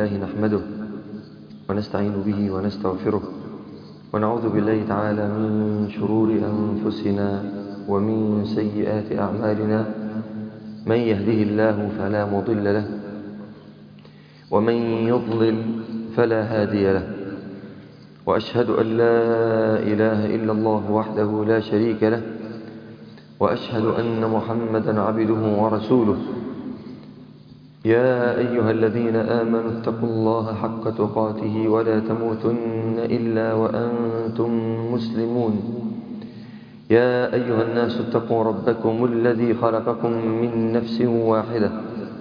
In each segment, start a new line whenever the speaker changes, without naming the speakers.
لله نحمده ونستعين به ونستغفره ونعوذ بالله تعالى من شرور أنفسنا ومن سيئات أعمالنا من يهده الله فلا مضل له ومن يضلل فلا هادي له وأشهد أن لا إله إلا الله وحده لا شريك له وأشهد أن محمدا عبده ورسوله يا أيها الذين آمنوا اتقوا الله حق تقاته ولا تموتن إلا وأنتم مسلمون يا أيها الناس اتقوا ربكم الذي خلقكم من نفس واحدة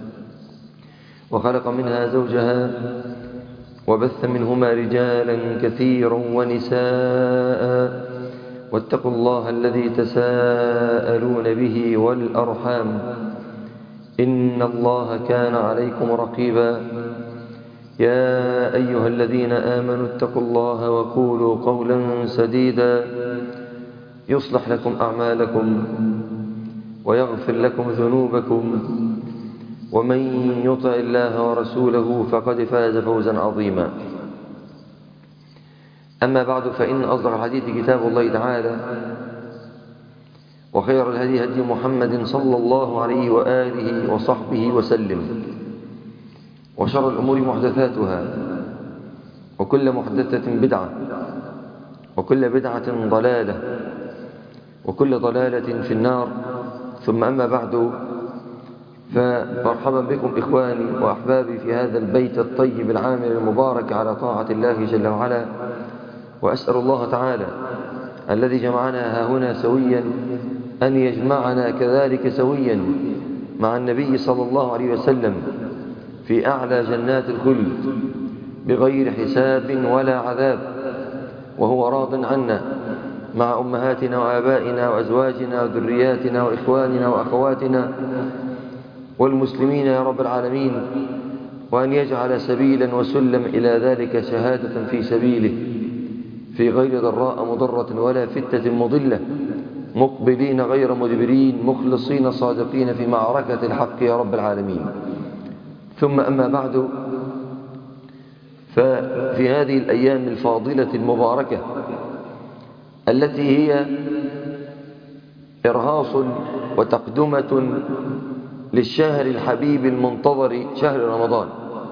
وخلق منها زوجها وبث منهما رجالا كثيرا ونساء واتقوا الله الذي تساءلون به والأرحام إن الله كان عليكم رقيبا يا أيها الذين آمنوا اتقوا الله وقولوا قولا سديدا يصلح لكم أعمالكم ويغفر لكم ذنوبكم ومن يطع الله ورسوله فقد فاز فوزا عظيما أما بعد فإن أصدق الحديث كتاب الله تعالى وخير الهدي هدي محمد صلى الله عليه وآله وصحبه وسلم وشر الأمور محدثاتها وكل محدثة بدعة وكل بدعة ضلالة وكل ضلالة في النار ثم أما بعد فمرحبا بكم إخواني وأحبابي في هذا البيت الطيب العامر المبارك على طاعة الله جل وعلا وأسأل الله تعالى الذي جمعنا ها هنا سويا أن يجمعنا كذلك سويا مع النبي صلى الله عليه وسلم في أعلى جنات الخلد بغير حساب ولا عذاب وهو راض عنا مع أمهاتنا وآبائنا وأزواجنا وذرياتنا وإخواننا وأخواتنا والمسلمين يا رب العالمين وأن يجعل سبيلا وسلم إلى ذلك شهادة في سبيله في غير ضراء مضرة ولا فتة مضلة مقبلين غير مدبرين مخلصين صادقين في معركة الحق يا رب العالمين ثم أما بعد ففي هذه الأيام الفاضلة المباركة التي هي إرهاص وتقدمة للشهر الحبيب المنتظر شهر رمضان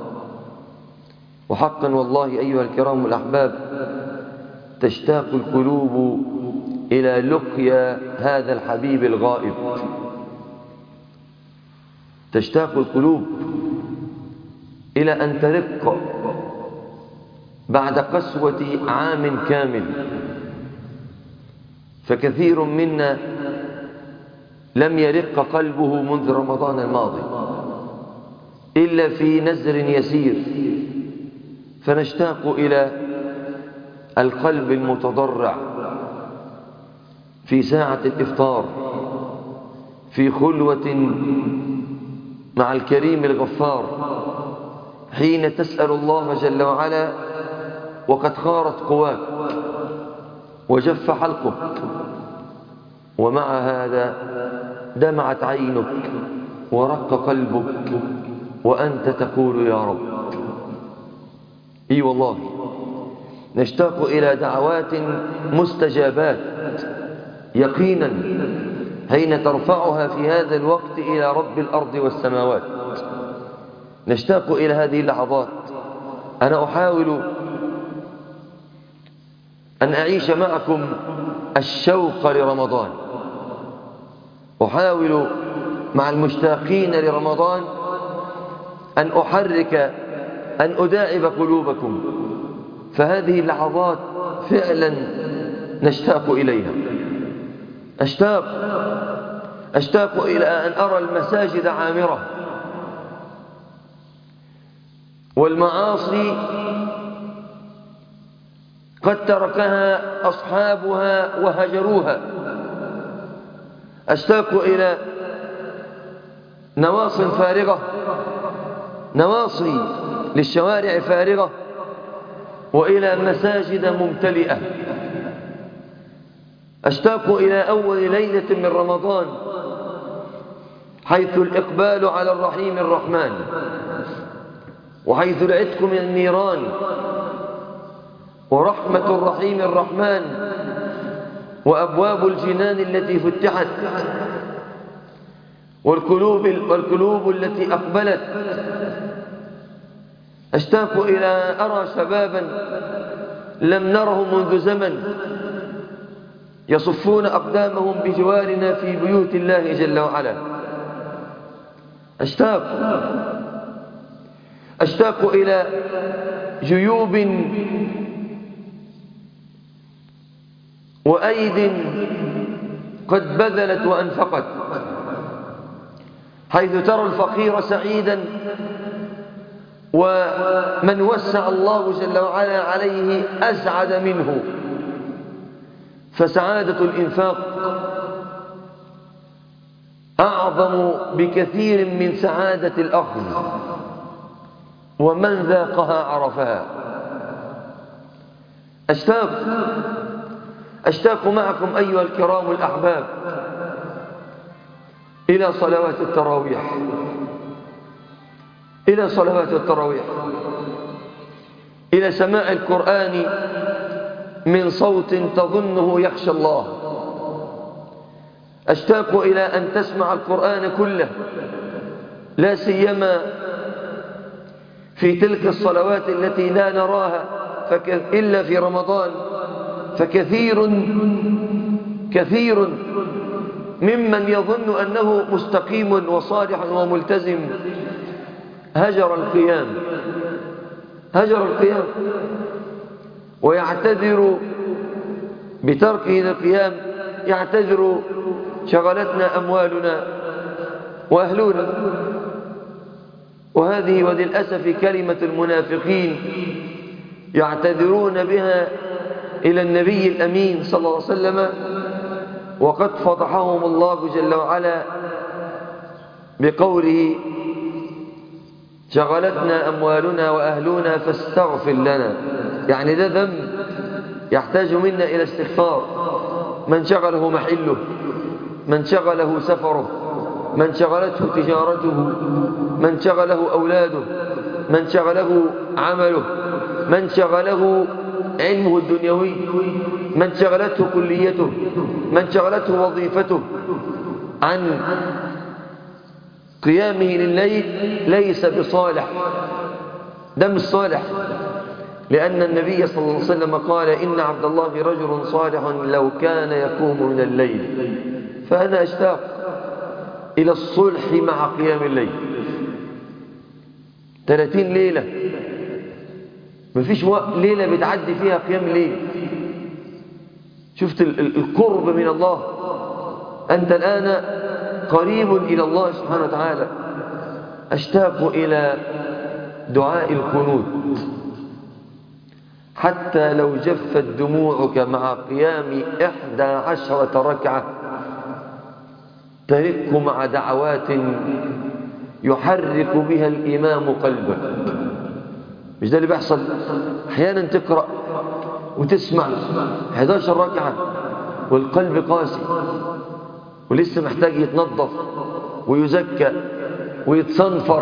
وحقا والله أيها الكرام الأحباب تشتاق القلوب إلى لقيا هذا الحبيب الغائب تشتاق القلوب إلى أن ترق بعد قسوة عام كامل فكثير منا لم يرق قلبه منذ رمضان الماضي إلا في نزر يسير فنشتاق إلى القلب المتضرع في ساعة الإفطار في خلوة مع الكريم الغفار حين تسأل الله جل وعلا وقد خارت قواك وجف حلقك ومع هذا دمعت عينك ورق قلبك وأنت تقول يا رب اي والله نشتاق إلى دعوات مستجابات يقينا حين ترفعها في هذا الوقت إلى رب الأرض والسماوات نشتاق إلى هذه اللحظات أنا أحاول أن أعيش معكم الشوق لرمضان أحاول مع المشتاقين لرمضان أن أحرك أن أداعب قلوبكم فهذه اللحظات فعلا نشتاق إليها أشتاق أشتاق إلى أن أرى المساجد عامرة والمعاصي قد تركها أصحابها وهجروها أشتاق إلى نواص فارغة نواصي للشوارع فارغة وإلى مساجد ممتلئة أشتاق إلى أول ليلة من رمضان حيث الإقبال على الرحيم الرحمن وحيث العتق من النيران ورحمة الرحيم الرحمن وأبواب الجنان التي فتحت والقلوب, والقلوب التي أقبلت أشتاق إلى أرى شبابا لم نره منذ زمن يصفون أقدامهم بجوارنا في بيوت الله جل وعلا أشتاق أشتاق إلى جيوب وأيد قد بذلت وأنفقت حيث ترى الفقير سعيدا ومن وسع الله جل وعلا عليه أسعد منه فسعادة الإنفاق أعظم بكثير من سعادة الأخذ ومن ذاقها عرفها أشتاق أشتاق معكم أيها الكرام الأحباب إلى صلوات التراويح إلى صلوات التراويح إلى سماع القرآن من صوت تظنه يخشى الله أشتاق إلى أن تسمع القرآن كله لا سيما في تلك الصلوات التي لا نراها إلا في رمضان فكثير كثير ممن يظن أنه مستقيم وصالح وملتزم هجر القيام هجر القيام ويعتذر بتركه للقيام يعتذر شغلتنا أموالنا وأهلنا وهذه وللأسف كلمة المنافقين يعتذرون بها إلى النبي الأمين صلى الله عليه وسلم وقد فضحهم الله جل وعلا بقوله شغلتنا أموالنا وأهلنا فاستغفر لنا يعني ده ذنب يحتاج منا إلى استغفار من شغله محله من شغله سفره من شغلته تجارته من شغله أولاده من شغله عمله من شغله علمه الدنيوي من شغلته كليته من شغلته وظيفته عن قيامه لليل ليس بصالح ده مش صالح لأن النبي صلى الله عليه وسلم قال إن عبد الله رجل صالح لو كان يقوم من الليل فأنا أشتاق إلى الصلح مع قيام الليل 30 ليلة مفيش ليلة بتعدي فيها قيام الليل شفت القرب من الله أنت الآن قريب إلى الله سبحانه وتعالى أشتاق إلى دعاء القنوت حتى لو جفت دموعك مع قيام إحدى عشرة ركعة ترك مع دعوات يحرك بها الإمام قلبك مش ده اللي بيحصل أحيانا تقرأ وتسمع 11 ركعة والقلب قاسي ولسه محتاج يتنظف ويزكى ويتصنفر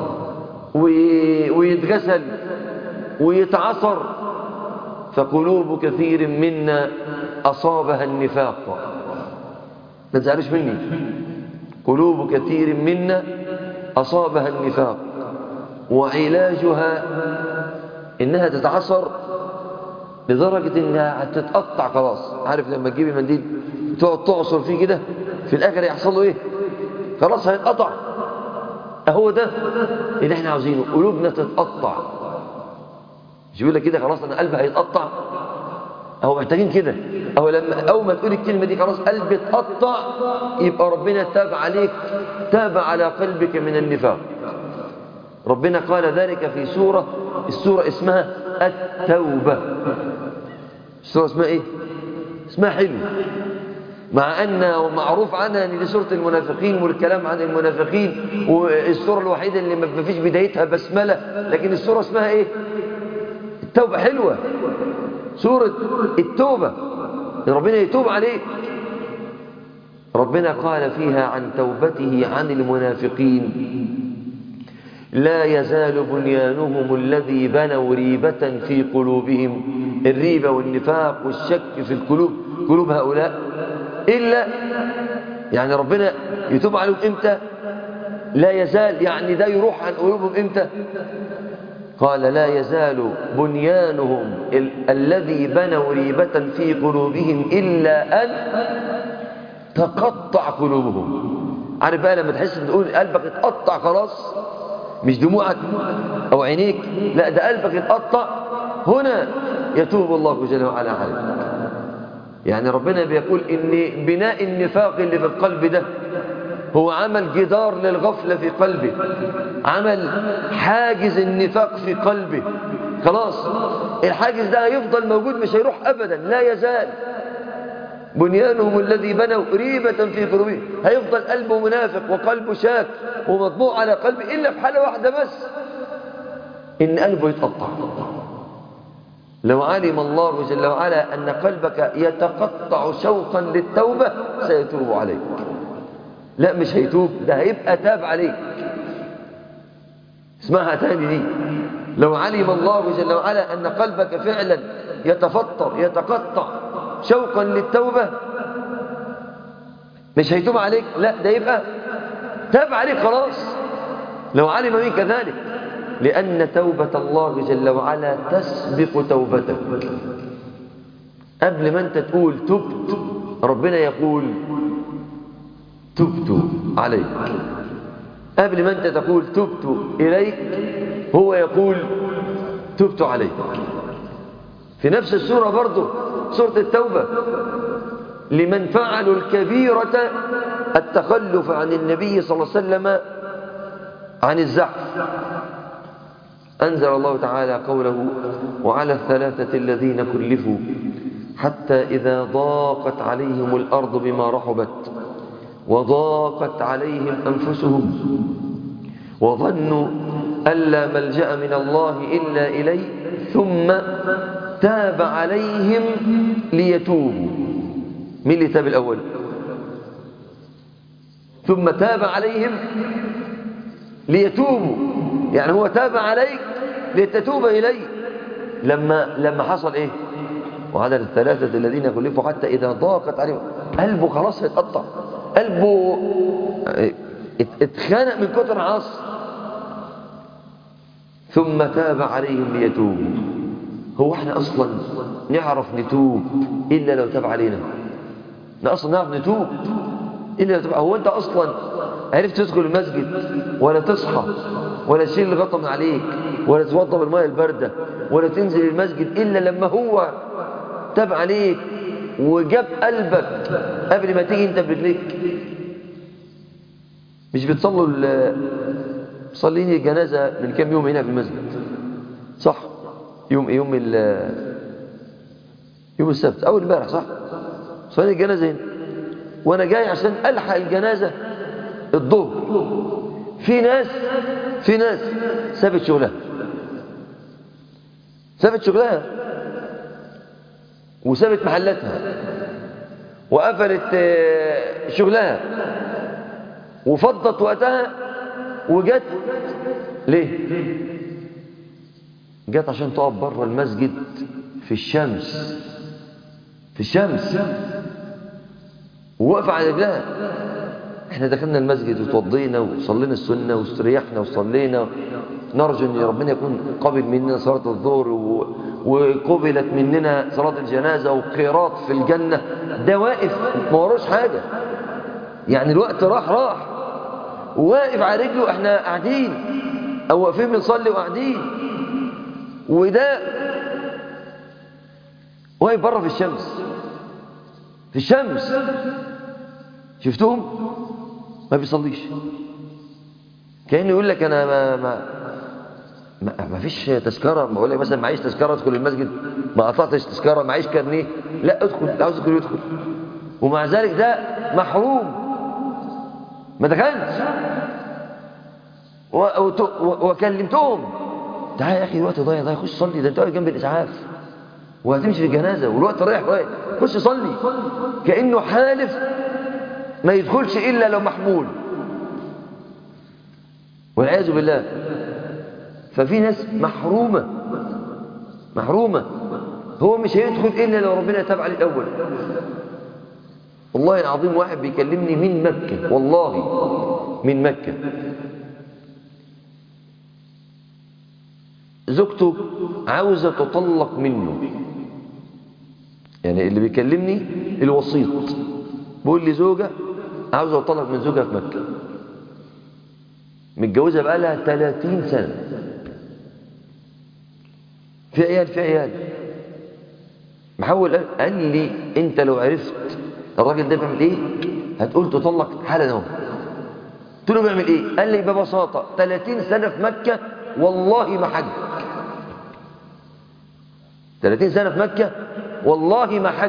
ويتغسل ويتعصر فقلوب كثير منا أصابها النفاق ما تزعلوش مني قلوب كثير منا أصابها النفاق وعلاجها إنها تتعصر لدرجة إنها هتتقطع خلاص عارف لما تجيب المنديل تقعد تعصر فيه كده في الآخر يحصل له إيه خلاص هيتقطع أهو ده اللي احنا عاوزينه قلوبنا تتقطع مش يقول لك كده خلاص أنا قلبي هيتقطع أهو محتاجين كده أهو لما أول ما تقول الكلمة دي خلاص قلبي اتقطع يبقى ربنا تاب عليك تاب على قلبك من النفاق ربنا قال ذلك في سورة السورة اسمها التوبة السورة اسمها ايه اسمها حلو مع أن معروف عنها أن دي سورة المنافقين والكلام عن المنافقين والسورة الوحيدة اللي ما فيش بدايتها بسملة لكن السورة اسمها ايه التوبة حلوة سورة التوبة ربنا يتوب عليك ربنا قال فيها عن توبته عن المنافقين لا يزال بنيانهم الذي بنوا ريبة في قلوبهم الريبة والنفاق والشك في القلوب قلوب هؤلاء إلا يعني ربنا يتوب عليهم إمتى لا يزال يعني ده يروح عن قلوبهم إمتى قال لا يزال بنيانهم ال الذي بنوا ريبة في قلوبهم إلا أن تقطع قلوبهم عارف بقى لما تحس ان تقول قلبك اتقطع خلاص مش دموعك او عينيك لا ده قلبك اتقطع هنا يتوب الله جل وعلا عليك يعني ربنا بيقول ان بناء النفاق اللي في القلب ده هو عمل جدار للغفلة في قلبه عمل حاجز النفاق في قلبه خلاص الحاجز ده هيفضل موجود مش هيروح أبدا لا يزال بنيانهم الذي بنوا ريبة في قلوبهم هيفضل قلبه منافق وقلبه شاك ومطبوع على قلبه إلا في حالة واحدة بس إن قلبه يتقطع لو علم الله جل وعلا أن قلبك يتقطع شوقا للتوبة سيتوب عليك لا مش هيتوب ده هيبقى تاب عليك اسمعها تاني دي لو علم الله جل وعلا أن قلبك فعلا يتفطر يتقطع شوقا للتوبة مش هيتوب عليك لا ده يبقى تاب عليك خلاص لو علم منك ذلك لأن توبة الله جل وعلا تسبق توبتك قبل ما أنت تقول تبت ربنا يقول تبت عليك قبل ما أنت تقول تبت إليك هو يقول تبت عليك في نفس السورة برضه سورة التوبة لمن فعلوا الكبيرة التخلف عن النبي صلى الله عليه وسلم عن الزحف أنزل الله تعالى قوله وعلى الثلاثة الذين كلفوا حتى إذا ضاقت عليهم الأرض بما رحبت وضاقت عليهم أنفسهم وظنوا أن لا ملجأ من الله إلا إليه ثم تاب عليهم ليتوبوا مين اللي تاب الأول ثم تاب عليهم ليتوبوا يعني هو تاب عليك لتتوب إليه لما لما حصل إيه وعدد الثلاثة الذين كلفوا حتى إذا ضاقت عليهم قلبه خلاص هيتقطع قلبه اتخانق من كتر عصر ثم تاب عليهم ليتوبوا هو احنا اصلا نعرف نتوب الا لو تاب علينا احنا اصلا نعرف نتوب الا لو تاب هو انت اصلا عرفت تدخل المسجد ولا تصحى ولا تشيل الغطا من عليك ولا توضى بالميه البارده ولا تنزل المسجد الا لما هو تاب عليك وجاب قلبك قبل ما تيجي انت برجليك مش بتصلوا صلين الجنازه من كام يوم هنا في المسجد صح يوم يوم ال يوم السبت اول امبارح صح صلينا الجنازه هنا وانا جاي عشان الحق الجنازه الظهر في ناس في ناس سابت شغلها سابت شغلها وسابت محلاتها وقفلت شغلها وفضت وقتها وجت ليه جت عشان تقف بره المسجد في الشمس في الشمس ووقف على رجلها احنا دخلنا المسجد وتوضينا وصلينا السنة واستريحنا وصلينا نرجو ان ربنا يكون قبل مننا صلاة الظهر و... وقبلت مننا صلاة الجنازة وقيراط في الجنة ده واقف ما وراش حاجة يعني الوقت راح راح واقف على رجله احنا قاعدين او واقفين بنصلي وقاعدين وده واقف بره في الشمس في الشمس شفتهم ما بيصليش كأنه يقول لك أنا ما ما ما, ما فيش تذكرة بقول لك مثلا معيش تذكرة ادخل المسجد ما قطعتش تذكرة معيش كارنيه لا ادخل عاوز يدخل يدخل ومع ذلك ده محروم ما دخلش وكلمتهم تعالى يا اخي الوقت ضايع ضايع خش صلي ده انت واقف جنب الاسعاف وهتمشي في الجنازه والوقت رايح رايح خش صلي كانه حالف ما يدخلش الا لو محمول والعياذ بالله ففي ناس محرومة محرومة هو مش هيدخل إلا لو ربنا تاب عليه الأول والله العظيم واحد بيكلمني من مكة والله من مكة زوجته عاوزة تطلق منه يعني اللي بيكلمني الوسيط بيقول لي زوجة عاوزة تطلق من زوجها في مكة متجوزة بقى لها 30 سنة في عيال في عيال محول قال لي انت لو عرفت الراجل ده بيعمل ايه هتقول تطلق حالا اهو قلت له بيعمل ايه قال لي ببساطة 30 سنة في مكة والله ما حج 30 سنة في مكة والله ما حج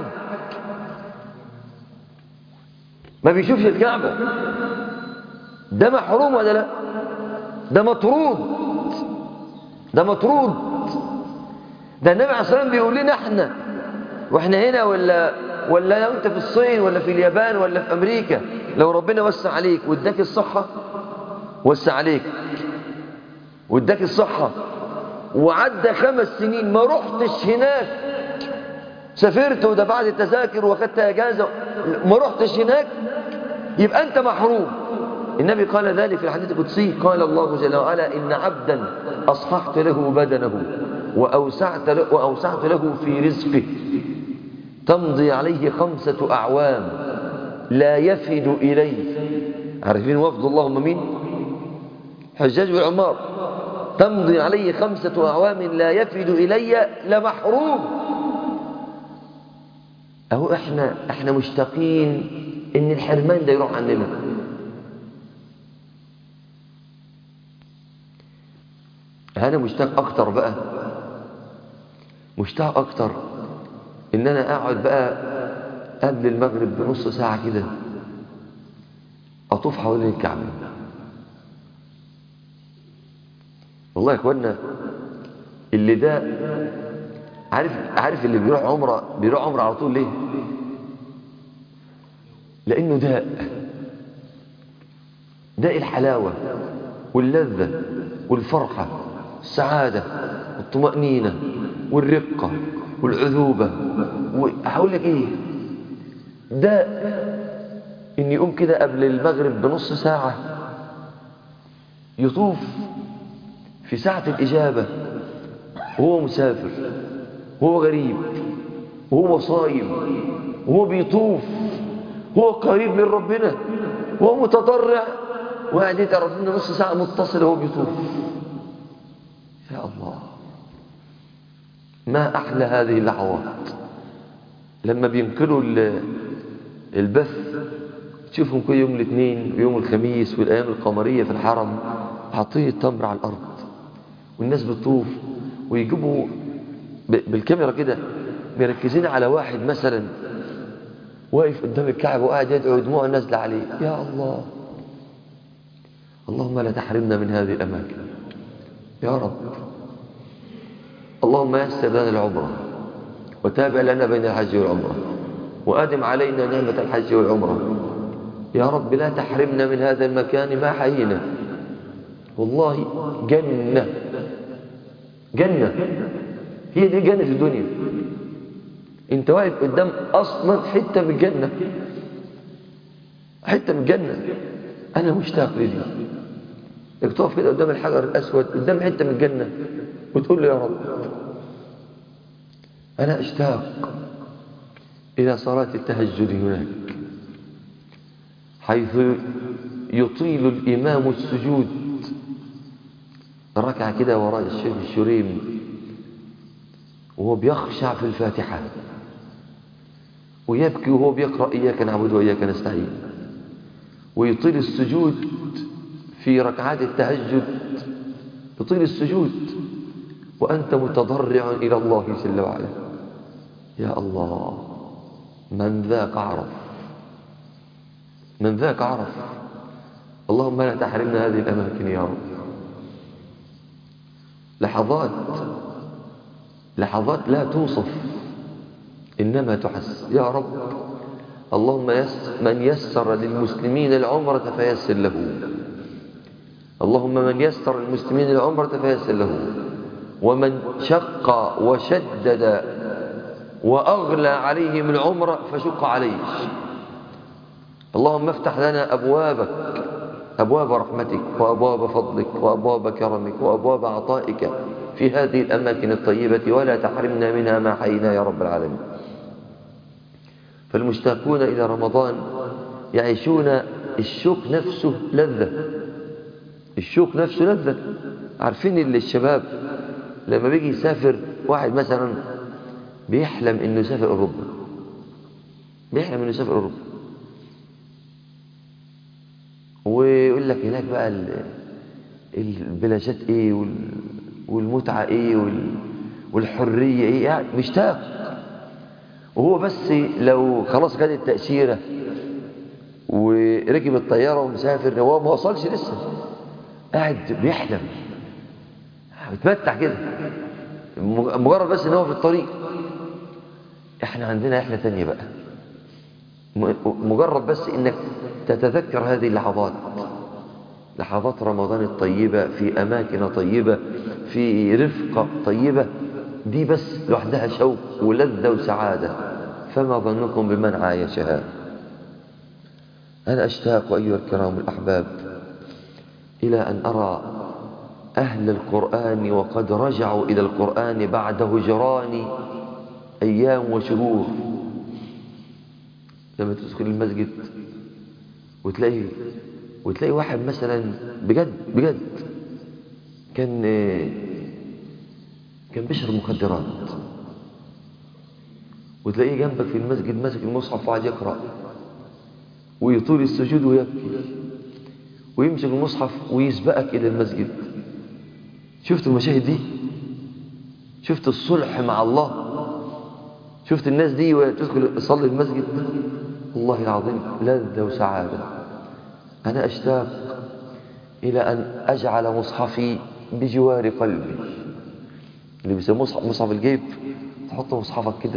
ما بيشوفش الكعبة ده محروم ولا لا ده مطرود ده مطرود ده النبي عليه الصلاة والسلام بيقول لنا احنا واحنا هنا ولا ولا لو انت في الصين ولا في اليابان ولا في امريكا لو ربنا وسع عليك واداك الصحة وسع عليك واداك الصحة وعدى خمس سنين ما رحتش هناك سافرت ودفعت التذاكر واخدت اجازة ما رحتش هناك يبقى انت محروم النبي قال ذلك في الحديث القدسي قال الله جل وعلا إن عبدا أصححت له بدنه وأوسعت له, وأوسعت له في رزقه تمضي عليه خمسة أعوام لا يفد إليه عارفين وفد اللهم مين حجاج والعمار تمضي عليه خمسة أعوام لا يفد إلي لمحروم أهو إحنا, إحنا مشتاقين إن الحرمان ده يروح عننا أنا مشتاق أكتر بقى مشتاق أكتر إن أنا أقعد بقى قبل المغرب بنص ساعة كده أطوف حوالين الكعبة والله يا إخوانا اللي ده عارف عارف اللي بيروح عمرة بيروح عمرة على طول ليه؟ لأنه داء داء الحلاوة واللذة والفرحة السعادة والطمأنينة والرقة والعذوبة وهقول لك ايه ده ان يقوم كده قبل المغرب بنص ساعة يطوف في ساعة الإجابة وهو مسافر وهو غريب وهو صايم وهو بيطوف هو قريب من ربنا وهو متضرع وقاعد يتعرف منه نص ساعة متصل وهو بيطوف يا الله ما أحلى هذه اللحظات لما بينقلوا البث تشوفهم كل يوم الاثنين ويوم الخميس والأيام القمرية في الحرم حاطين التمر على الأرض والناس بتطوف ويجيبوا بالكاميرا كده مركزين على واحد مثلا واقف قدام الكعبة وقاعد يدعو دموع نازلة عليه يا الله اللهم لا تحرمنا من هذه الأماكن يا رب اللهم يسر لنا العمرة وتابع لنا بين الحج والعمرة وأدم علينا نعمة الحج والعمرة يا رب لا تحرمنا من هذا المكان ما حيينا والله جنة جنة هي دي جنة الدنيا انت واقف قدام اصلا حتة من الجنة حتة من الجنة انا مشتاق لدي انك تقف كده قدام الحجر الاسود قدام حتة من الجنة وتقول له يا رب انا اشتاق الى صلاة التهجد هناك حيث يطيل الامام السجود ركع كده وراء الشيخ الشريم وهو بيخشع في الفاتحة ويبكي وهو بيقرأ إياك نعبد وإياك نستعين ويطيل السجود في ركعات التهجد يطيل السجود وأنت متضرع إلى الله جل وعلا يا الله من ذاك عرف من ذاك عرف اللهم لا تحرمنا هذه الأماكن يا رب لحظات لحظات لا توصف إنما تحس يا رب اللهم يس من يسر للمسلمين العمرة فيسر له اللهم من يسر المسلمين العمرة فيسر له ومن شق وشدد وأغلى عليهم العمرة فشق عليه اللهم افتح لنا أبوابك أبواب رحمتك وأبواب فضلك وأبواب كرمك وأبواب عطائك في هذه الأماكن الطيبة ولا تحرمنا منها ما حينا يا رب العالمين فالمشتاقون إلى رمضان يعيشون الشوق نفسه لذة الشوق نفسه لذة عارفين اللي الشباب لما بيجي يسافر واحد مثلا بيحلم انه يسافر اوروبا بيحلم انه يسافر اوروبا ويقول لك هناك بقى البلاشات ايه والمتعة ايه والحرية ايه يعني مشتاق وهو بس لو خلاص خد التأشيرة وركب الطيارة ومسافر هو ما وصلش لسه قاعد بيحلم بيتمتع كده مجرد بس ان هو في الطريق احنا عندنا احنا تانية بقى مجرد بس انك تتذكر هذه اللحظات لحظات رمضان الطيبة في أماكن طيبة في رفقة طيبة دي بس لوحدها شوق ولذة وسعادة فما ظنكم بمن عايشها أنا أشتاق أيها الكرام الأحباب إلى أن أرى أهل القرآن وقد رجعوا إلى القرآن بعد هجران أيام وشهور لما تدخل المسجد وتلاقي وتلاقي واحد مثلا بجد بجد كان كان بيشرب مخدرات وتلاقيه جنبك في المسجد ماسك المصحف وقاعد يقرأ ويطول السجود ويبكي ويمسك المصحف ويسبقك إلى المسجد شفتوا المشاهد دي شفت الصلح مع الله شفت الناس دي وتدخل تصلي المسجد والله العظيم لذة وسعادة أنا أشتاق إلى أن أجعل مصحفي بجوار قلبي اللي بيسموه مصحف, مصحف الجيب تحط مصحفك كده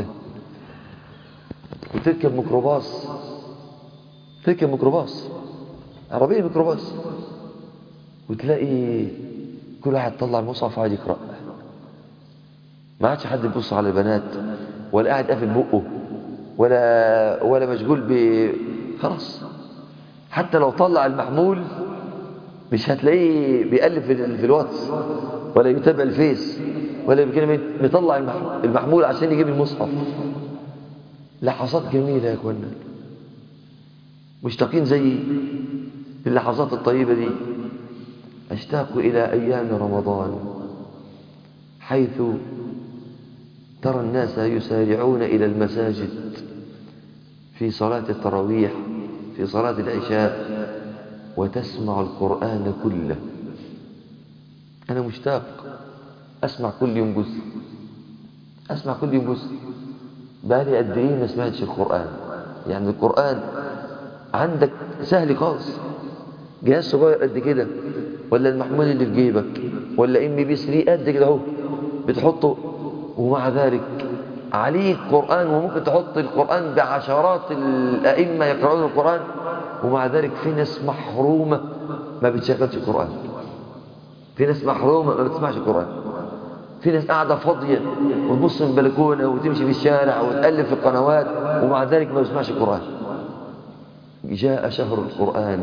وتركب ميكروباص تركب ميكروباص عربية ميكروباص وتلاقي كل واحد طلع المصحف وقاعد يقرأ ما عادش حد يبص على البنات ولا قاعد قافل بقه ولا ولا مشغول ب خلاص حتى لو طلع المحمول مش هتلاقيه بيقلب في الواتس ولا يتابع الفيس ولا بيكلم بيطلع المحمول عشان يجيب المصحف لحظات جميلة يا اخوانا مشتاقين زي اللحظات الطيبة دي أشتاق إلى أيام رمضان حيث ترى الناس يسارعون إلى المساجد في صلاة التراويح في صلاة العشاء وتسمع القرآن كله أنا مشتاق أسمع كل يوم جزء أسمع كل يوم جزء بقالي قد إيه ما سمعتش القرآن يعني القرآن عندك سهل خالص جهاز صغير قد كده ولا المحمول اللي في جيبك ولا ام بي 3 قد كده اهو بتحطه ومع ذلك عليه قرآن وممكن تحط القرآن بعشرات الأئمة يقرؤون القرآن ومع ذلك في ناس محرومة ما بتشغلش القرآن في ناس محرومة ما بتسمعش القرآن في ناس قاعدة فاضية وتبص من البلكونة وتمشي في الشارع وتقلب في القنوات ومع ذلك ما بتسمعش القرآن جاء شهر القرآن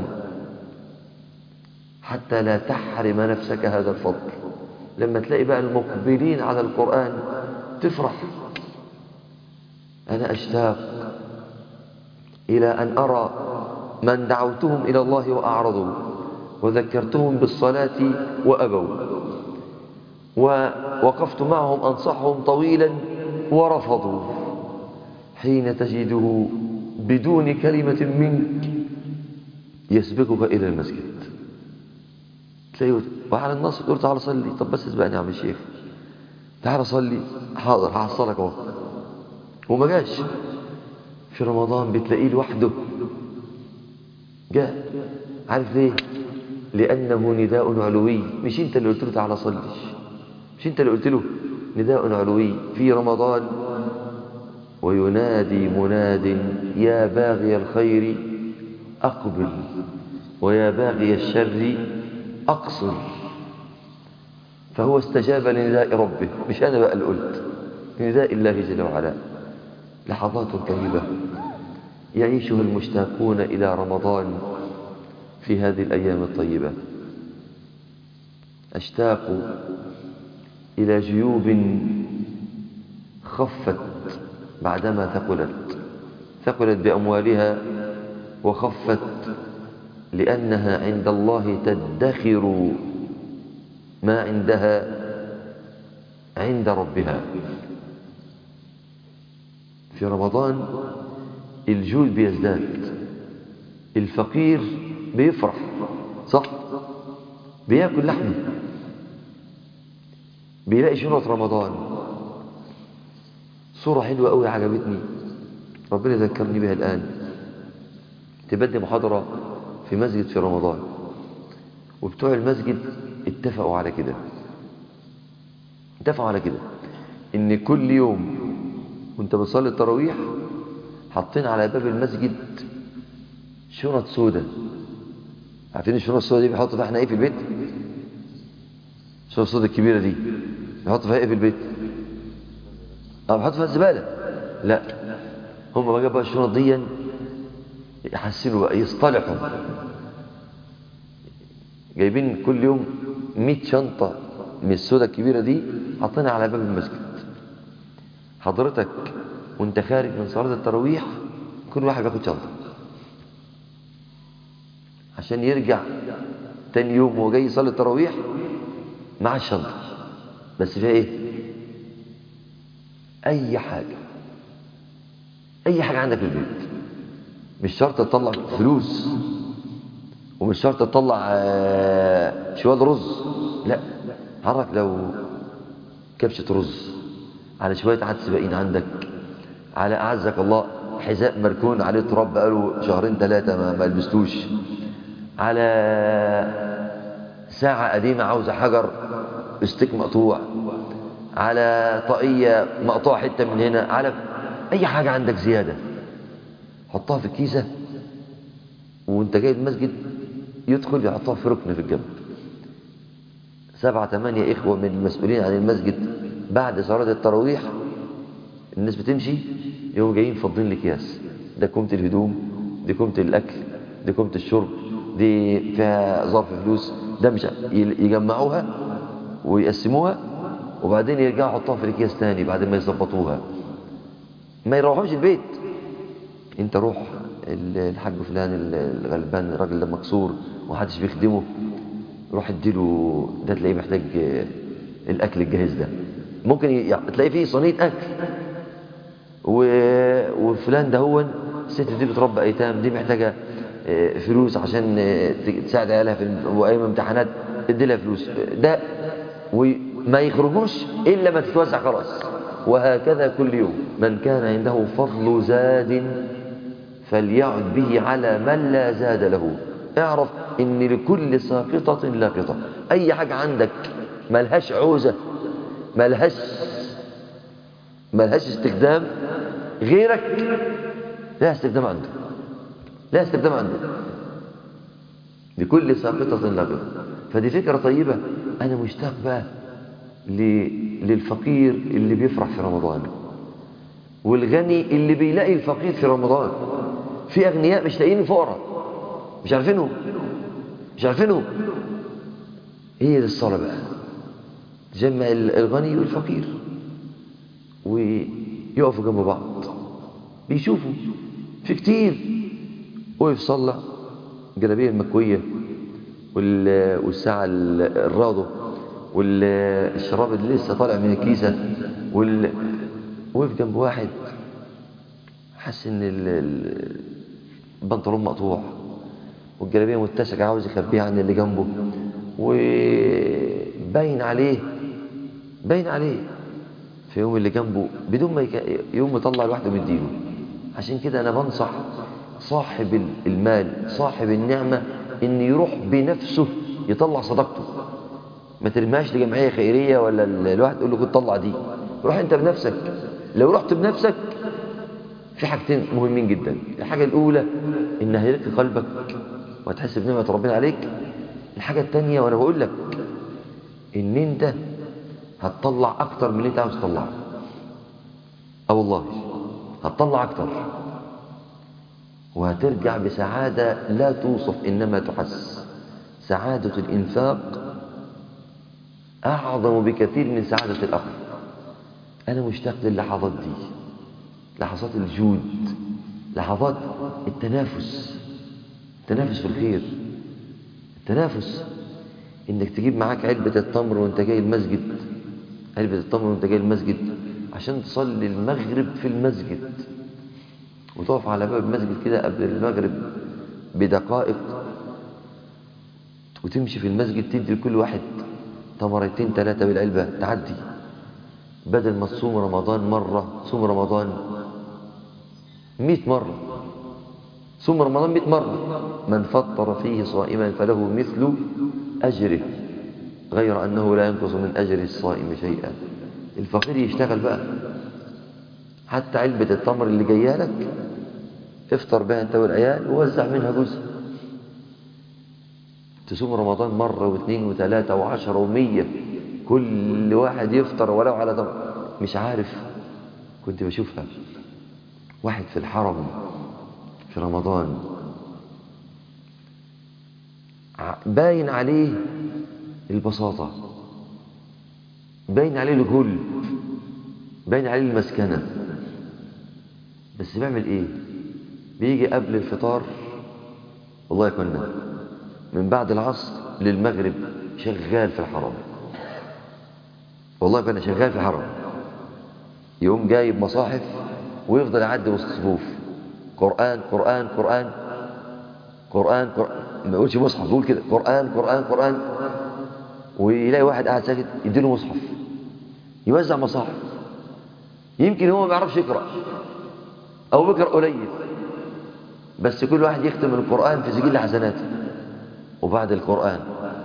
حتى لا تحرم نفسك هذا الفضل لما تلاقي بقى المقبلين على القرآن تفرح أنا أشتاق إلى أن أرى من دعوتهم إلى الله وأعرضوا وذكرتهم بالصلاة وأبوا ووقفت معهم أنصحهم طويلا ورفضوا حين تجده بدون كلمة منك يسبقك إلى المسجد تلاقيه وعلى الناس تقول تعالى صلي طب بس اسبقني يا عم الشيخ تعالى صلي حاضر هحصلك اهو وما جاش في رمضان بتلاقيه لوحده جاء عارف ليه لأنه نداء علوي مش انت اللي قلت له تعالى صلي مش انت اللي قلت له نداء علوي في رمضان وينادي مناد يا باغي الخير أقبل ويا باغي الشر أقصر فهو استجاب لنداء ربه مش أنا بقى اللي قلت لنداء الله جل وعلا لحظات طيبة يعيشها المشتاقون إلى رمضان في هذه الأيام الطيبة أشتاق إلى جيوب خفت بعدما ثقلت ثقلت بأموالها وخفت لأنها عند الله تدخر ما عندها عند ربها في رمضان الجود بيزداد الفقير بيفرح صح بياكل لحمه بيلاقي شنطة رمضان صورة حلوة قوي عجبتني ربنا ذكرني بها الآن تبدي محاضرة في مسجد في رمضان وبتوع المسجد اتفقوا على كده اتفقوا على كده ان كل يوم وانت بتصلي التراويح حاطين على باب المسجد شنط سودة عارفين الشنط السودة دي بيحطوا فيها احنا ايه في البيت الشنط السودة الكبيرة دي بيحطوا فيها ايه في البيت اه بيحطوا فيها الزبالة لا هم بقى بقى الشنط دي يحسنوا بقى يصطلحوا جايبين كل يوم 100 شنطة من السودة الكبيرة دي حاطينها على باب المسجد حضرتك وانت خارج من صلاة التراويح كل واحد بياخد شنطة عشان يرجع تاني يوم وهو جاي يصلي التراويح مع الشنطة بس فيها ايه اي حاجة اي حاجة عندك في البيت مش شرط تطلع فلوس ومش شرط تطلع آه، شوال رز لا حرك لو كبشة رز على شوية عدس باقيين عندك على أعزك الله حذاء مركون عليه تراب بقاله شهرين ثلاثة ما, ما لبستوش على ساعة قديمة عاوزة حجر استيك مقطوع على طاقية مقطوع حتة من هنا على أي حاجة عندك زيادة حطها في الكيسة وانت جاي المسجد يدخل يحطها في ركن في الجنب سبعة ثمانية إخوة من المسؤولين عن المسجد بعد صلاة التراويح الناس بتمشي يقوموا جايين فاضين لأكياس ده كومة الهدوم دي كومة الأكل دي كومة الشرب دي فيها ظرف فلوس ده مش يجمعوها ويقسموها وبعدين يرجعوا يحطوها في الأكياس تاني بعد ما يظبطوها ما يروحوش البيت انت روح الحاج فلان الغلبان الراجل ده مكسور ومحدش بيخدمه روح اديله ده تلاقيه محتاج الاكل الجاهز ده ممكن ي... تلاقي فيه صينيه اكل و... وفلان ده هو الست دي بتربى ايتام دي محتاجه فلوس عشان تساعد عيالها في وايام امتحانات ادي لها فلوس ده وما يخرجوش الا ما تتوزع خلاص وهكذا كل يوم من كان عنده فضل زاد فليعد به على من لا زاد له اعرف ان لكل ساقطة لاقطة اي حاجة عندك ملهاش عوزة ملهاش ملهاش استخدام غيرك لا استخدام عنده لا استخدام عنده لكل ساقطة لاقطة فدي فكرة طيبة انا مشتاق بقى للفقير اللي بيفرح في رمضان والغني اللي بيلاقي الفقير في رمضان في اغنياء مش لاقيين فقراء مش عارفينهم مش عارفينهم هي دي الصلاه بقى تجمع الغني والفقير ويقفوا جنب بعض بيشوفوا في كتير وقف صلى الجلابيه المكويه والساعه الراضه والشراب اللي لسه طالع من الكيسه وال... وقف جنب واحد حس ان البنطلون مقطوع والجلابيه متسكه عاوز يخبيها عن اللي جنبه وباين عليه باين عليه في يوم اللي جنبه بدون ما يك... يوم يطلع لوحده ويديله عشان كده انا بنصح صاحب المال صاحب النعمه ان يروح بنفسه يطلع صدقته ما ترماش لجمعيه خيريه ولا الواحد يقول له خد طلع دي روح انت بنفسك لو رحت بنفسك في حاجتين مهمين جدا الحاجة الأولى إن هيلك قلبك وهتحس بنعمة ربنا عليك الحاجة التانية وأنا بقول لك إن أنت هتطلع أكتر من اللي أنت عاوز تطلعه أه والله هتطلع أكتر وهترجع بسعادة لا توصف إنما تحس سعادة الإنفاق أعظم بكثير من سعادة الأخذ أنا مشتاق للحظات دي لحظات الجود لحظات التنافس التنافس في الخير التنافس إنك تجيب معاك علبة التمر وأنت جاي المسجد علبة التمر وأنت جاي المسجد عشان تصلي المغرب في المسجد وتقف على باب المسجد كده قبل المغرب بدقائق وتمشي في المسجد تدي لكل واحد تمرتين ثلاثة بالعلبة تعدي بدل ما تصوم رمضان مرة صوم رمضان مئة مرة صوم رمضان مئة مرة من فطر فيه صائما فله مثل أجره غير أنه لا ينقص من أجر الصائم شيئا الفقير يشتغل بقى حتى علبة التمر اللي جايه لك افطر بها انت والعيال ووزع منها جزء تصوم رمضان مرة واثنين وثلاثة وعشرة ومية كل واحد يفطر ولو على تمر مش عارف كنت بشوفها واحد في الحرم في رمضان باين عليه البساطة باين عليه الغل باين عليه المسكنة بس بيعمل ايه بيجي قبل الفطار والله كنا من بعد العصر للمغرب شغال في الحرم والله كنا شغال في الحرم يقوم جايب مصاحف ويفضل يعدي وسط الصفوف قرآن قرآن قرآن قرآن قرآن ما يقولش مصحف يقول كده قرآن قرآن قرآن ويلاقي واحد قاعد ساكت يديله مصحف يوزع مصاحف يمكن هو ما بيعرفش يقرأ أو بيقرأ قليل بس كل واحد يختم القرآن في سجل حسناته وبعد القرآن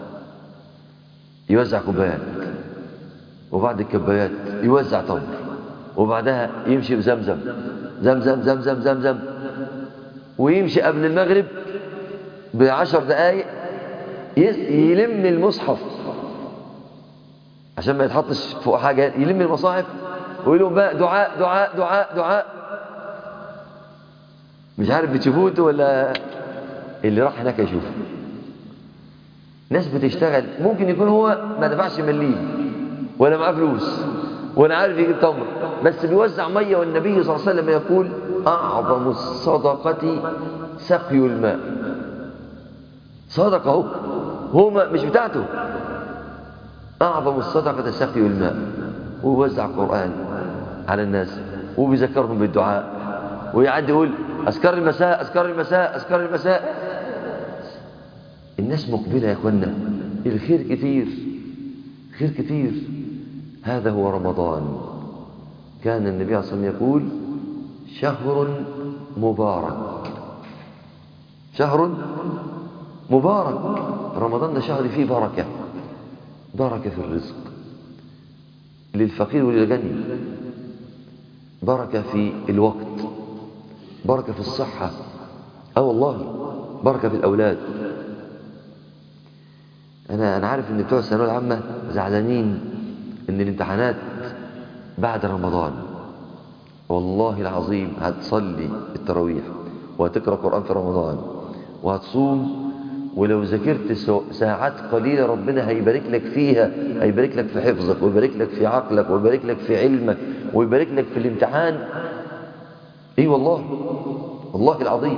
يوزع كوبايات وبعد الكبايات يوزع تمر وبعدها يمشي بزمزم زمزم زمزم زمزم ويمشي قبل المغرب بعشر دقايق يلم المصحف عشان ما يتحطش فوق حاجة يلم المصاحف ويقول لهم بقى دعاء دعاء دعاء دعاء مش عارف بتشوفوه ولا اللي راح هناك يشوفه ناس بتشتغل ممكن يكون هو ما دفعش مليم ولا معاه فلوس ولا عارف يجيب تمر بس بيوزع ميه والنبي صلى الله عليه وسلم يقول اعظم الصدقه سقي الماء صدقه هو هو مش بتاعته اعظم الصدقه سقي الماء ويوزع قران على الناس وبيذكرهم بالدعاء ويعدي يقول اذكار المساء اذكار المساء اذكار المساء الناس مقبله يا اخوانا الخير كتير خير كتير هذا هو رمضان كان النبي صلى الله عليه وسلم يقول شهر مبارك شهر مبارك رمضان ده شهر فيه بركة بركة في الرزق للفقير وللغني بركة في الوقت بركة في الصحة اه والله بركة في الأولاد أنا أنا عارف إن بتوع الثانوية العامة زعلانين إن الامتحانات بعد رمضان والله العظيم هتصلي التراويح وهتقرأ قرآن في رمضان وهتصوم ولو ذاكرت ساعات قليلة ربنا هيبارك لك فيها هيبارك لك في حفظك ويبارك لك في عقلك ويبارك لك في علمك ويبارك لك في الامتحان اي والله والله العظيم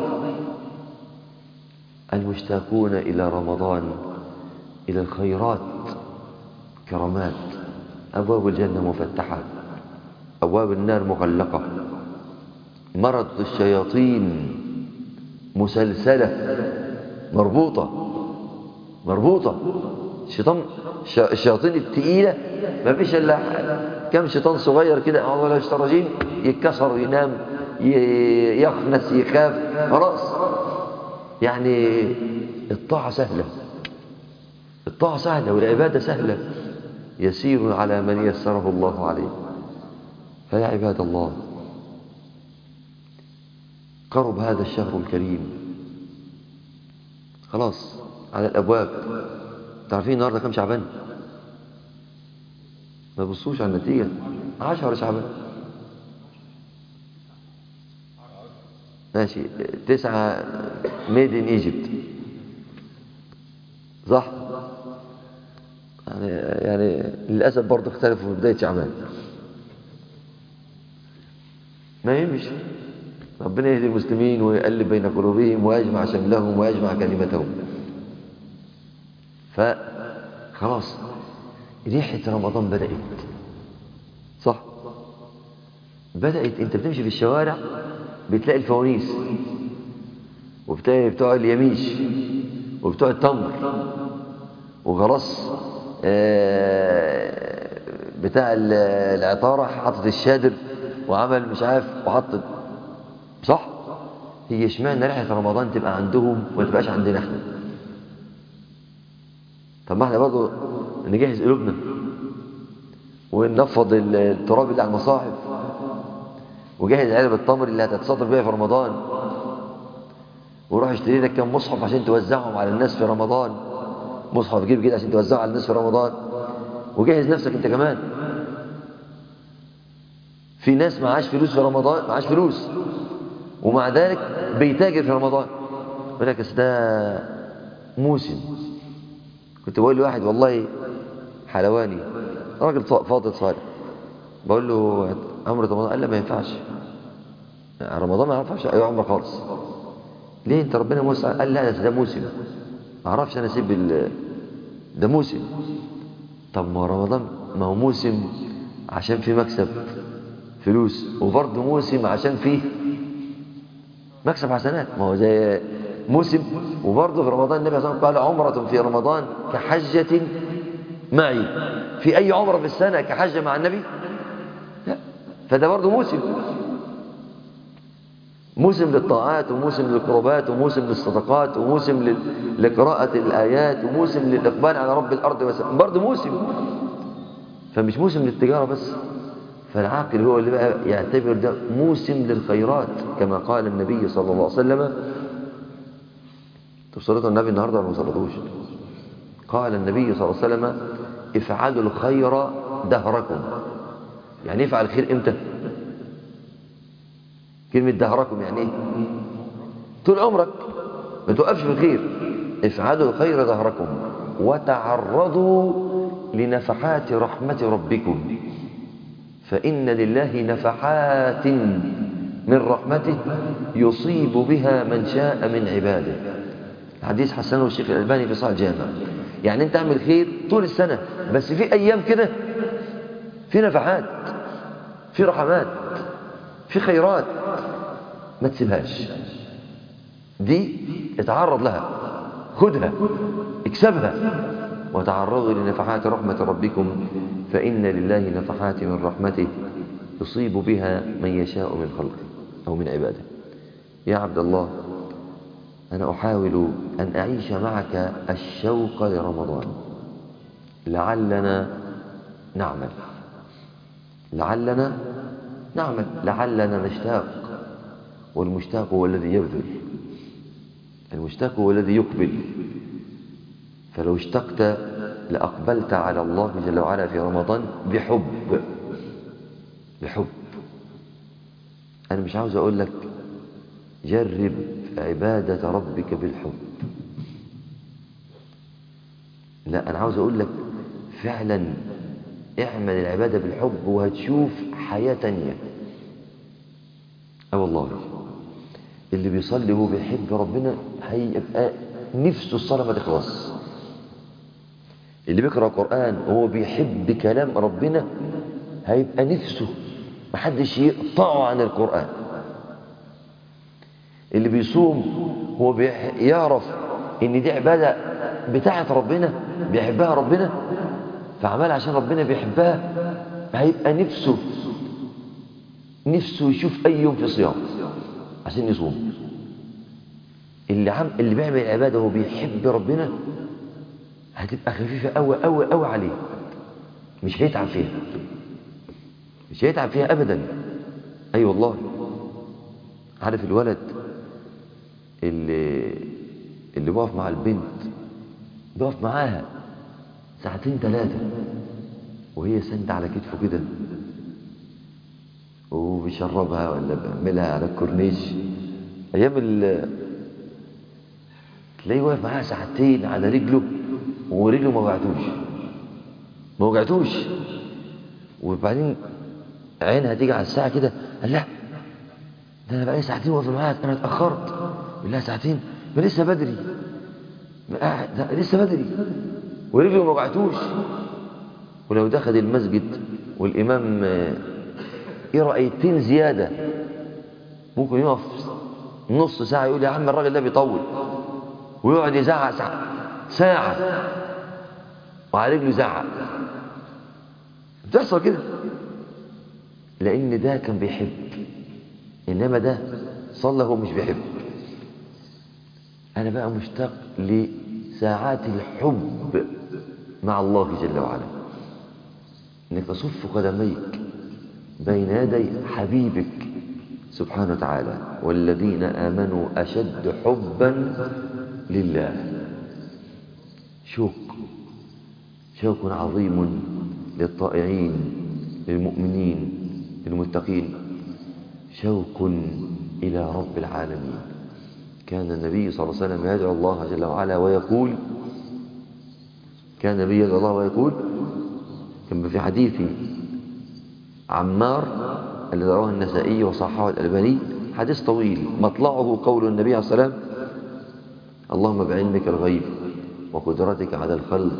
المشتاقون إلى رمضان إلى الخيرات كرامات أبواب الجنة مفتحة أبواب النار مغلقة مرض الشياطين مسلسلة مربوطة مربوطة الشيطان الشياطين التقيلة ما فيش إلا كم شيطان صغير كده أعوذ بالله من الرجيم يتكسر ينام يخنس يخاف خلاص يعني الطاعة سهلة الطاعة سهلة والعبادة سهلة يسير على من يسره الله عليه فيا عباد الله قرب هذا الشهر الكريم خلاص على الأبواب تعرفين النهاردة كم شعبان ما تبصوش على النتيجة عشرة شعبان ماشي تسعة ميد ان ايجيبت صح يعني يعني للأسف برضه اختلفوا في بداية شعبان ما يمشي ربنا يهدي المسلمين ويقلب بين قلوبهم ويجمع شملهم ويجمع كلمتهم فخلاص ريحة رمضان بدأت صح بدأت انت بتمشي في الشوارع بتلاقي الفوانيس وبتلاقي بتوع اليميش وبتوع التمر وخلاص آه، بتاع ال- العطارة حاطط الشادر وعمل مش عارف وحط صح هي اشمعنى ريحة رمضان تبقى عندهم وما تبقاش عندنا احنا طب ما احنا برضه نجهز قلوبنا وننفض ال- التراب اللي على المصاحف وجهز علب التمر اللي هتتصدر بيها في رمضان وروح اشتري لك كام مصحف عشان توزعهم على الناس في رمضان مصحف جيب كده عشان توزعه على الناس في رمضان وجهز نفسك انت كمان في ناس معاش فلوس في رمضان معاش فلوس ومع ذلك بيتاجر في رمضان يقول لك أصل ده موسم كنت بقول لواحد والله حلواني راجل صا- فاضل صالح بقول له عمرة رمضان قال لا ما ينفعش رمضان ما ينفعش اي عمره خالص ليه انت ربنا موسع قال لا ده موسم ما اعرفش انا اسيب ال- ده موسم طب ما هو رمضان ما هو موسم عشان فيه مكسب فلوس وبرضه موسم عشان فيه مكسب حسنات ما هو زي موسم وبرضه في رمضان النبي صلى الله عليه وسلم قال عمرة في رمضان كحجة معي في أي عمرة في السنة كحجة مع النبي لا فده برضه موسم موسم للطاعات وموسم للقربات وموسم للصدقات وموسم لل- لقراءة الآيات وموسم للإقبال على رب الأرض والسماء برضه موسم فمش موسم للتجارة بس فالعاقل هو اللي بقى يعتبر ده موسم للخيرات كما قال النبي صلى الله عليه وسلم تبصرته النبي النهارده ولا ما وصلتوش قال النبي صلى الله عليه وسلم افعلوا الخير دهركم يعني افعل الخير امتى كلمة دهركم يعني ايه طول عمرك ما توقفش في الخير افعلوا الخير دهركم وتعرضوا لنفحات رحمة ربكم فإن لله نفحات من رحمته يصيب بها من شاء من عباده حديث حسنه الشيخ الألباني في صحيح الجامع يعني انت اعمل خير طول السنة بس في أيام كده في نفحات في رحمات في خيرات ما تسيبهاش دي اتعرض لها خدها اكسبها وتعرضوا لنفحات رحمة ربكم فإن لله نفحات من رحمته يصيب بها من يشاء من خلقه أو من عباده يا عبد الله أنا أحاول أن أعيش معك الشوق لرمضان لعلنا نعمل لعلنا نعمل لعلنا نشتاق والمشتاق هو الذي يبذل المشتاق هو الذي يقبل فلو اشتقت لأقبلت على الله جل وعلا في رمضان بحب بحب أنا مش عاوز أقول لك جرب عبادة ربك بالحب لا أنا عاوز أقول لك فعلا اعمل العبادة بالحب وهتشوف حياة تانية أه والله اللي بيصلي وهو بيحب ربنا هيبقى نفسه الصلاة ما تخلص اللي بيقرأ قرآن وهو بيحب كلام ربنا هيبقى نفسه محدش يقطعه عن القرآن اللي بيصوم هو بيح- يعرف ان دي عبادة بتاعت ربنا بيحبها ربنا فعمال عشان ربنا بيحبها هيبقى نفسه نفسه يشوف اي يوم في صيام عشان يصوم اللي عم اللي بيعمل العباده وهو بيحب ربنا هتبقى خفيفه قوي قوي قوي عليه مش هيتعب فيها مش هيتعب فيها ابدا اي أيوة والله عارف الولد اللي اللي واقف مع البنت بيقف معاها ساعتين ثلاثة وهي سند على كتفه كده وبيشربها ولا بيعملها على الكورنيش أيام ال تلاقيه واقف معاها ساعتين على رجله ورجله ما وجعتوش ما وجعتوش وبعدين عينها تيجي على الساعة كده قال لا ده أنا بقالي ساعتين واقف معاك أنا اتأخرت بالله ساعتين ما لسه بدري ما قاعد ده لسه بدري ورجله ما وجعتوش ولو دخل المسجد والإمام يقرأ آيتين زيادة ممكن يقف نص ساعة يقول يا عم الراجل ده بيطول ويقعد يزعق ساعة ساعة وعلى رجله يزعق بتحصل كده لأن ده كان بيحب إنما ده صلى هو مش بيحب أنا بقى مشتاق لساعات الحب مع الله جل وعلا إنك تصف قدميك بين يدي حبيبك سبحانه وتعالى والذين آمنوا أشد حبا لله شوق شوق عظيم للطائعين للمؤمنين للمتقين شوق إلى رب العالمين كان النبي صلى الله عليه وسلم يدعو الله جل وعلا ويقول كان النبي يدعو الله ويقول كما في حديث عمار الذي رواه النسائي وصححه الألباني حديث طويل مطلعه قول النبي عليه الصلاة والسلام اللهم بعلمك الغيب وقدرتك على الخلق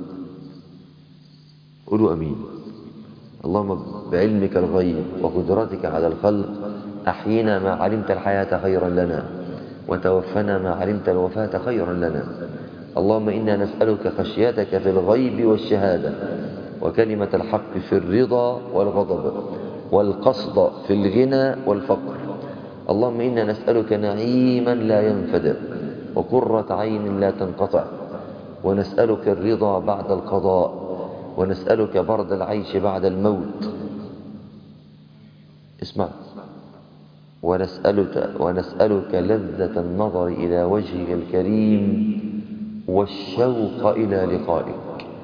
قولوا أمين اللهم بعلمك الغيب وقدرتك على الخلق أحينا ما علمت الحياة خيرا لنا وتوفنا ما علمت الوفاة خيرا لنا اللهم إنا نسألك خشيتك في الغيب والشهادة وكلمة الحق في الرضا والغضب والقصد في الغنى والفقر اللهم إنا نسألك نعيما لا ينفد وقرة عين لا تنقطع ونسألك الرضا بعد القضاء ونسألك برد العيش بعد الموت اسمع ونسألك, ونسألك لذة النظر إلى وجهك الكريم والشوق إلى لقائك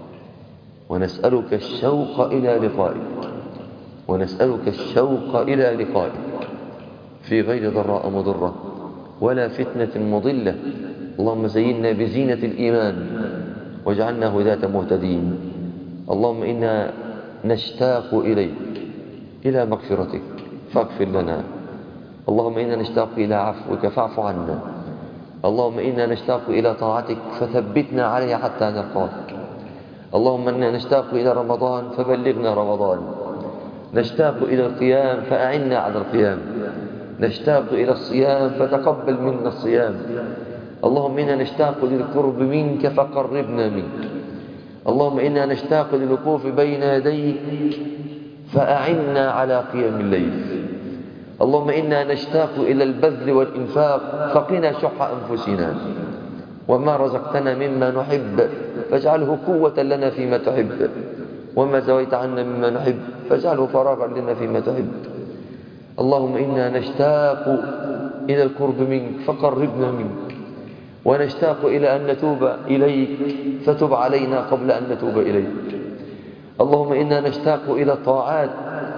ونسألك الشوق إلى لقائك ونسألك الشوق إلى لقائك في غير ضراء مضرة ولا فتنة مضلة اللهم زينا بزينة الإيمان واجعلنا هداة مهتدين اللهم إنا نشتاق إليك إلى مغفرتك فاغفر لنا اللهم إنا نشتاق إلى عفوك فاعف عنا اللهم إنا نشتاق إلى طاعتك فثبتنا عليها حتى نلقاك اللهم إنا نشتاق إلى رمضان فبلغنا رمضان نشتاق إلى القيام فأعنا على القيام نشتاق إلى الصيام فتقبل منا الصيام اللهم إنا نشتاق للقرب منك فقربنا منك اللهم إنا نشتاق للوقوف بين يديك فأعنا على قيام الليل اللهم إنا نشتاق إلى البذل والإنفاق فقنا شح أنفسنا وما رزقتنا مما نحب فاجعله قوة لنا فيما تحب وما زويت عنا مما نحب فاجعله فراغا لنا فيما تحب اللهم إنا نشتاق إلى القرب منك فقربنا منك ونشتاق إلى أن نتوب إليك فتب علينا قبل أن نتوب إليك اللهم إنا نشتاق إلى الطاعات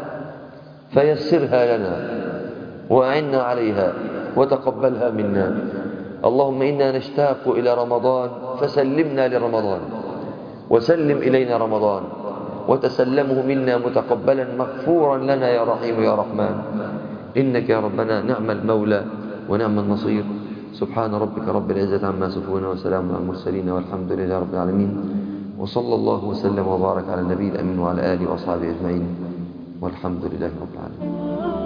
فيسرها لنا وأعنا عليها وتقبلها منا اللهم إنا نشتاق إلى رمضان فسلمنا لرمضان وسلم إلينا رمضان وتسلمه منا متقبلا مغفورا لنا يا رحيم يا رحمن إنك يا ربنا نعم المولى ونعم النصير سبحان ربك رب العزة عما يصفون وسلام على المرسلين والحمد لله رب العالمين وصلى الله وسلم وبارك على النبي الأمين وعلى آله وأصحابه أجمعين والحمد لله رب العالمين